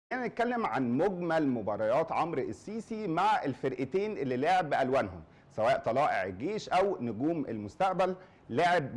خلينا نتكلم عن مجمل مباريات عمرو السيسي مع الفرقتين اللي لعب بألوانهم سواء طلائع الجيش أو نجوم المستقبل لعب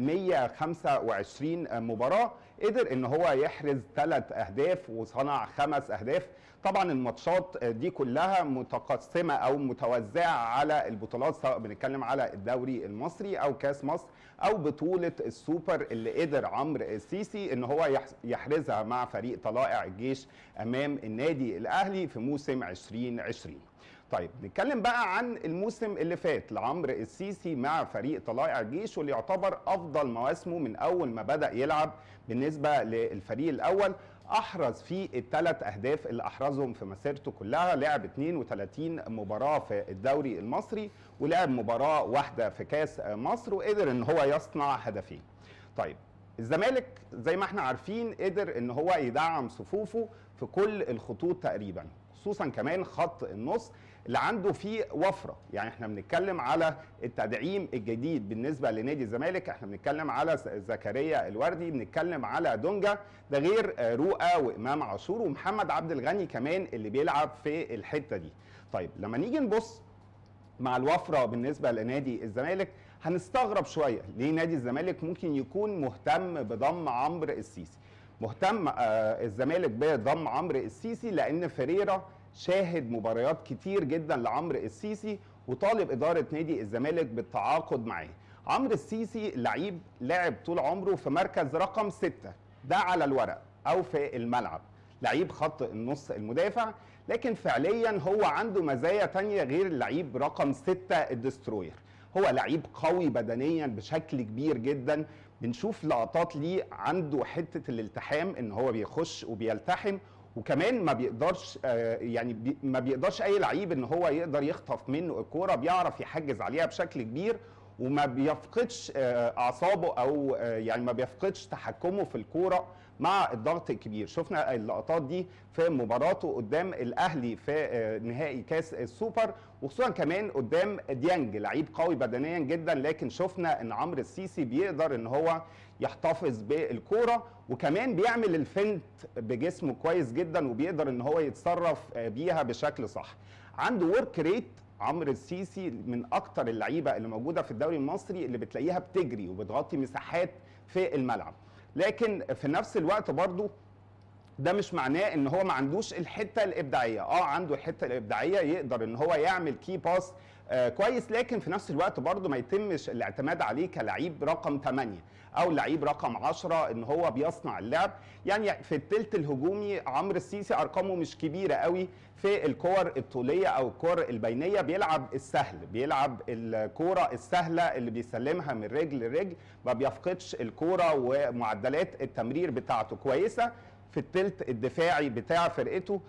125 مباراة قدر ان هو يحرز ثلاث اهداف وصنع خمس اهداف طبعا الماتشات دي كلها متقسمة او متوزعة على البطولات سواء بنتكلم على الدوري المصري او كاس مصر او بطولة السوبر اللي قدر عمرو السيسي ان هو يحرزها مع فريق طلائع الجيش امام النادي الاهلي في موسم 2020 طيب نتكلم بقى عن الموسم اللي فات لعمرو السيسي مع فريق طلائع الجيش واللي يعتبر افضل مواسمه من اول ما بدا يلعب بالنسبه للفريق الاول احرز فيه الثلاث اهداف اللي احرزهم في مسيرته كلها لعب 32 مباراه في الدوري المصري ولعب مباراه واحده في كاس مصر وقدر ان هو يصنع هدفين طيب الزمالك زي ما احنا عارفين قدر ان هو يدعم صفوفه في كل الخطوط تقريبا خصوصا كمان خط النص اللي عنده فيه وفره يعني احنا بنتكلم على التدعيم الجديد بالنسبه لنادي الزمالك احنا بنتكلم على زكريا الوردي بنتكلم على دونجا ده غير رؤى وامام عاشور ومحمد عبد الغني كمان اللي بيلعب في الحته دي طيب لما نيجي نبص مع الوفره بالنسبه لنادي الزمالك هنستغرب شويه ليه نادي الزمالك ممكن يكون مهتم بضم عمرو السيسي مهتم الزمالك بضم عمرو السيسي لان فريرا شاهد مباريات كتير جدا لعمرو السيسي وطالب اداره نادي الزمالك بالتعاقد معاه عمرو السيسي لعيب لعب طول عمره في مركز رقم ستة ده على الورق او في الملعب لعيب خط النص المدافع لكن فعليا هو عنده مزايا تانية غير اللعيب رقم ستة الدستروير هو لعيب قوي بدنيا بشكل كبير جدا بنشوف لقطات ليه عنده حته الالتحام ان هو بيخش وبيلتحم وكمان ما بيقدرش يعني بي ما بيقدرش اي لعيب ان هو يقدر يخطف منه الكوره بيعرف يحجز عليها بشكل كبير وما بيفقدش اعصابه او يعني ما بيفقدش تحكمه في الكوره مع الضغط الكبير شفنا اللقطات دي في مباراته قدام الاهلي في نهائي كاس السوبر وخصوصا كمان قدام ديانج لعيب قوي بدنيا جدا لكن شفنا ان عمرو السيسي بيقدر ان هو يحتفظ بالكوره وكمان بيعمل الفنت بجسمه كويس جدا وبيقدر ان هو يتصرف بيها بشكل صح عنده ورك ريت عمرو السيسي من اكتر اللعيبه اللي موجوده في الدوري المصري اللي بتلاقيها بتجري وبتغطي مساحات في الملعب لكن في نفس الوقت برضو ده مش معناه ان هو ما عندوش الحته الابداعيه اه عنده الحته الابداعيه يقدر ان هو يعمل كي باس آه كويس لكن في نفس الوقت برضه ما يتمش الاعتماد عليه كلعيب رقم 8 او لعيب رقم 10 ان هو بيصنع اللعب يعني في الثلث الهجومي عمرو السيسي ارقامه مش كبيره قوي في الكور الطوليه او الكور البينيه بيلعب السهل بيلعب الكوره السهله اللي بيسلمها من رجل لرجل ما بيفقدش الكوره ومعدلات التمرير بتاعته كويسه في الثلث الدفاعي بتاع فرقته